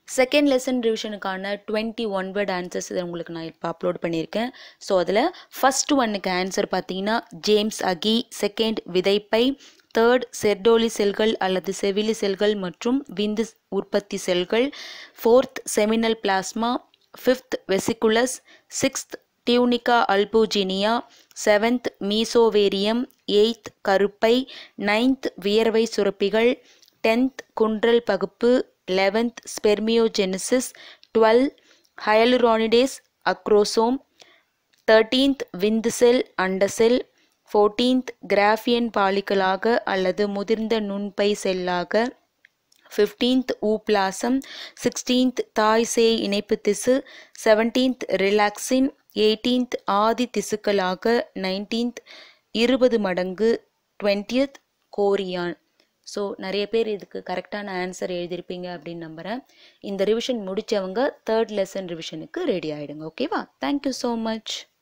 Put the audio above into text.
second lesson ரிவிஷனுக்கான twenty one word answers இதை உங்களுக்கு நான் இப்போ அப்லோட் பண்ணியிருக்கேன் ஸோ அதில் ஃபர்ஸ்ட் ஒன்னுக்கு ஆன்சர் பார்த்தீங்கன்னா ஜேம்ஸ் அகி செகண்ட் விதைப்பை தேர்ட் செர்டோலி செல்கள் அல்லது செவிலி செல்கள் மற்றும் விந்து உற்பத்தி செல்கள் ஃபோர்த் செமினல் பிளாஸ்மா ஃபிஃப்த் வெசிகுலஸ் sixth tunica albuginea seventh mesovarium eighth கருப்பை நைன்த் வியர்வை சுரப்பிகள் டென்த் குன்றல் பகுப்பு eleventh spermiogenesis twelfth hyaluronidase acrosome thirteenth விந்து செல் அண்டசெல் ஃபோர்டீன்த் கிராஃபியன் பாலிகளாக அல்லது முதிர்ந்த நுண்பை செல்லாக ஃபிஃப்டீன்த் ஊப்ளாசம் சிக்ஸ்டீன்த் தாய் சேய் இணைப்பு திசு செவன்டீன்த் ரிலாக்ஸின் எயிட்டீன்த் ஆதி திசுக்களாக நைன்டீன்த் இருபது மடங்கு டுவெண்ட்டியத் கோரியான் ஸோ நிறைய பேர் இதுக்கு கரெக்டான ஆன்சர் எழுதியிருப்பீங்க அப்படின்னு நம்புகிறேன் இந்த ரிவிஷன் முடித்தவங்க தேர்ட் லெசன் ரிவிஷனுக்கு ரெடி ஆகிடுங்க ஓகேவா தேங்க்யூ ஸோ மச்